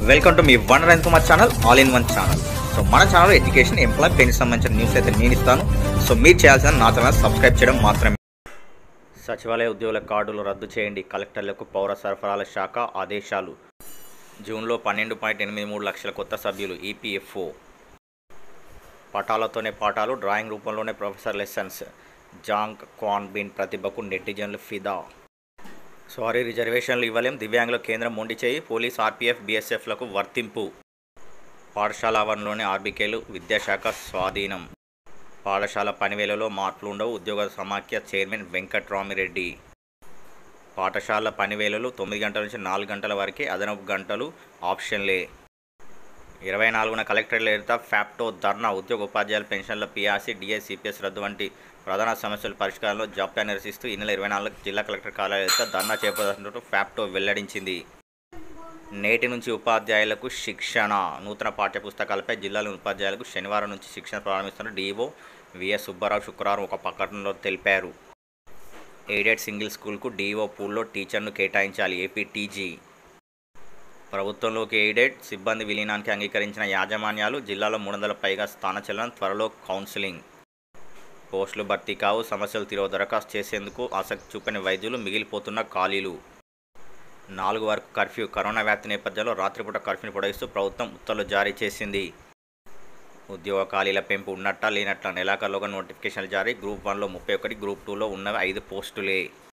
welcome టు మీ వన్ రైన్ Kumar channel all in one channel so మన ఛానల్ ఎడ్యుకేషన్ ఎంప్లాయ్ పెన్కి సంబంధించిన న్యూస్ అయితే నేను ఇస్తాను సో మీరు చేయాల్సిన నా ఛానల్ సబ్స్క్రైబ్ చేయడం మాత్రమే సచివాలయ ఉద్యోగుల కార్డులు రద్దు చేయండి కలెక్టర్లకు పౌర సరఫరాల శాఖ ఆదేశాలు జూన్లో పన్నెండు పాయింట్ ఎనిమిది మూడు లక్షల కొత్త సభ్యులు ఈపీఎఫ్ఓ పటాలతోనే పాఠాలు డ్రాయింగ్ రూపంలోనే professor lessons Zhang Quan Bin ప్రతిభకు నెటిజన్లు ఫిదా సారీ రిజర్వేషన్లు ఇవ్వలేం దివ్యాంగుల కేంద్రం మొండి చేయి పోలీస్ ఆర్పీఎఫ్ బీఎస్ఎఫ్లకు వర్తింపు పాఠశాల ఆవరణలోని ఆర్బీకేలు విద్యాశాఖ స్వాధీనం పాఠశాల పనివేలలో మార్పులు ఉండవు ఉద్యోగ సమాఖ్య చైర్మన్ వెంకట్రామిరెడ్డి పాఠశాల పనివేళలు తొమ్మిది గంటల నుంచి నాలుగు గంటల వరకే అదనపు గంటలు ఆప్షన్లే ఇరవై నాలుగున కలెక్టర్ల ఎదుట ఫ్యాప్టో ధర్నా ఉద్యోగ ఉపాధ్యాయుల పెన్షన్ల పీఆర్సీ డిఎస్ సిపిఎస్ రద్దు వంటి ప్రధాన సమస్యల పరిష్కారంలో జాప్యాన్ని నిరసిస్తూ ఈ నెల ఇరవై నాలుగు జిల్లా కలెక్టర్ కార్యాలయం ఎదుట ధర్నా చేపడుతున్నట్టు ఫ్యాప్టో వెల్లడించింది నేటి నుంచి ఉపాధ్యాయులకు శిక్షణ నూతన పాఠ్యపుస్తకాలపై జిల్లాలోని ఉపాధ్యాయులకు శనివారం నుంచి శిక్షణ ప్రారంభిస్తున్న డీఓ విఎస్ సుబ్బారావు శుక్రవారం ఒక ప్రకటనలో తెలిపారు ఎయిడెడ్ సింగిల్ స్కూల్కు డీఓ పూల్లో టీచర్ను కేటాయించాలి ఏపీటీజీ ప్రభుత్వంలోకి ఎయిడెడ్ సిబ్బంది విలీనానికి అంగీకరించిన యాజమాన్యాలు జిల్లాలో మూడు వందల పైగా స్థానచలనం త్వరలో కౌన్సిలింగ్ పోస్టులు భర్తీ కావు సమస్యలు తీరవ దరఖాస్తు చేసేందుకు ఆసక్తి చూపని వైద్యులు మిగిలిపోతున్న ఖాళీలు నాలుగు వరకు కర్ఫ్యూ కరోనా వ్యాప్తి నేపథ్యంలో రాత్రిపూట కర్ఫ్యూని పొడిగిస్తూ ప్రభుత్వం ఉత్తర్వులు జారీ చేసింది ఉద్యోగ ఖాళీల పెంపు ఉన్నట్టా లేనట్లా నెలాఖరులోగా నోటిఫికేషన్లు జారీ గ్రూప్ వన్లో ముప్పై ఒకటి గ్రూప్ టూలో ఉన్నవి ఐదు పోస్టులే